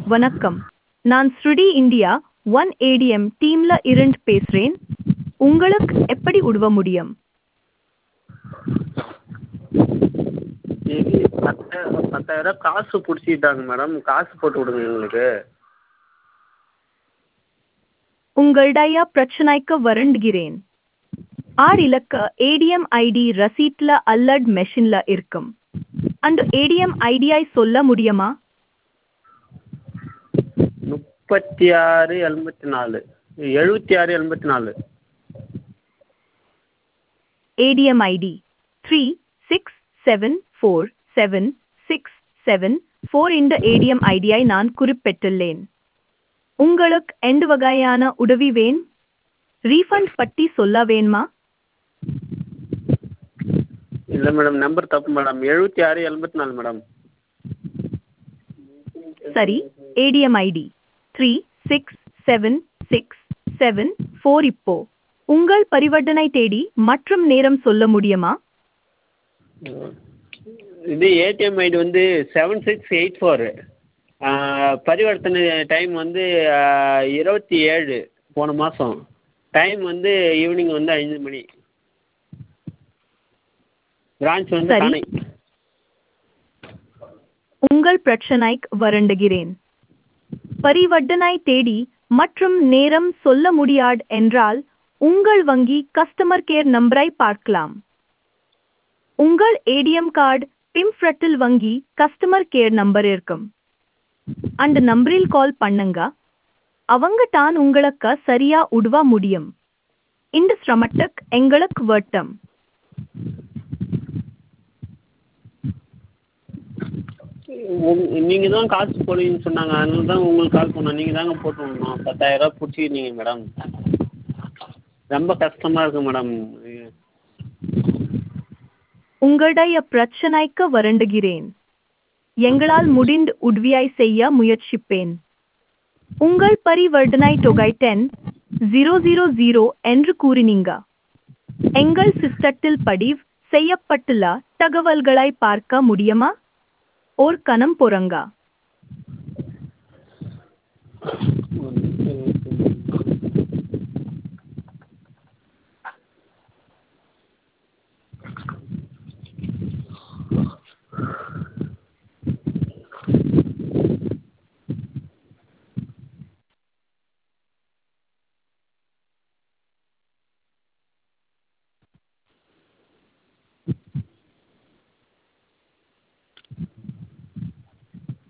வணக்கம் நான் ஸ்ருடி இந்தியா ஒன் ஏடிஎம் டீம்ல இருந்து பேசுறேன் உங்களுக்கு எப்படி உதவ முடியும் இது பத்தாயிரம் பத்தாயிரம் காசு பிடிச்சிக்கிட்டாங்க மேடம் காசு போட்டு விடுங்க எங்களுக்கு உங்களுடைய பிரச்சனைக்கு வருந்துகிறேன் ஆறு இலக்க ஏடிஎம் ஐடி ரசீட்ல அல்லட் மெஷின்ல இருக்கும் அந்த ஏடிஎம் ஐடியை சொல்ல முடியுமா முப்பத்தி ஆறு எண்பத்தி நாலு எழுபத்தி ஆறு எண்பத்தி நாலு ATM ID three six seven four seven six seven four இந்த ஏடிஎம் ஐடியை நான் குறிப்பிட்டுள்ளேன் உங்களுக்கு எந்த வகையான உதவி வேன் ரீஃபண்ட் பற்றி சொல்ல வேணுமா இல்லை மேடம் நம்பர் தப்பு மேடம் எழுபத்தி ஆறு எண்பத்தி நாலு மேடம் சரி ATM ID three six seven six seven four இப்போ உங்கள் பரிவர்த்தனை தேதி மற்றும் நேரம் சொல்ல முடியுமா இது ஏடிஎம் ஐடி வந்து செவன் சிக்ஸ் எயிட் ஃபோரு பரிவர்த்தனை டைம் வந்து இருபத்தி ஏழு போன மாதம் டைம் வந்து ஈவினிங் வந்து ஐந்து மணி பிரான்ச் வந்து சரி. தானே உங்கள் பிரச்சனைக்கு வருந்துகிறேன் பரிவர்த்தனை தேதி மற்றும் நேரம் சொல்ல முடியாது என்றால் உங்கள் வங்கி கஸ்டமர் கேர் நம்பரை பார்க்கலாம் உங்கள் ஏடிஎம் கார்டு பிம்ஃப்ரட்டில் வங்கி கஸ்டமர் கேர் நம்பர் இருக்கும் அந்த நம்பரில் கால் பண்ணுங்க அவங்க தான் உங்களுக்கு சரியா உதவ முடியும் இந்த சிரமத்துக்கு எங்களுக்கு வட்டம் நீங்கள் தான் காசு போடுவீங்கன்னு சொன்னாங்க அதனால தான் உங்களுக்கு கால் பண்ணோம் நீங்கள் தாங்க போட்டு விடணும் பத்தாயிரரூவா பிடிச்சிக்கிட்டீங்க மேடம் ரொம்ப கஷ்டமாக இருக்குது மேடம் உங்களுடைய பிரச்சனைக்கு வருந்துகிறேன் எங்களால் முடிந்த உதவியை செய்ய முயற்சிப்பேன் உங்கள் பரிவர்த்தனை தொகை டென் ஜீரோ ஜீரோ ஜீரோ என்று கூறினீங்க எங்கள் சிஸ்டத்தில் பதிவு செய்யப்பட்டுள்ள தகவல்களை பார்க்க முடியுமா ஓர் கணம் பொறங்க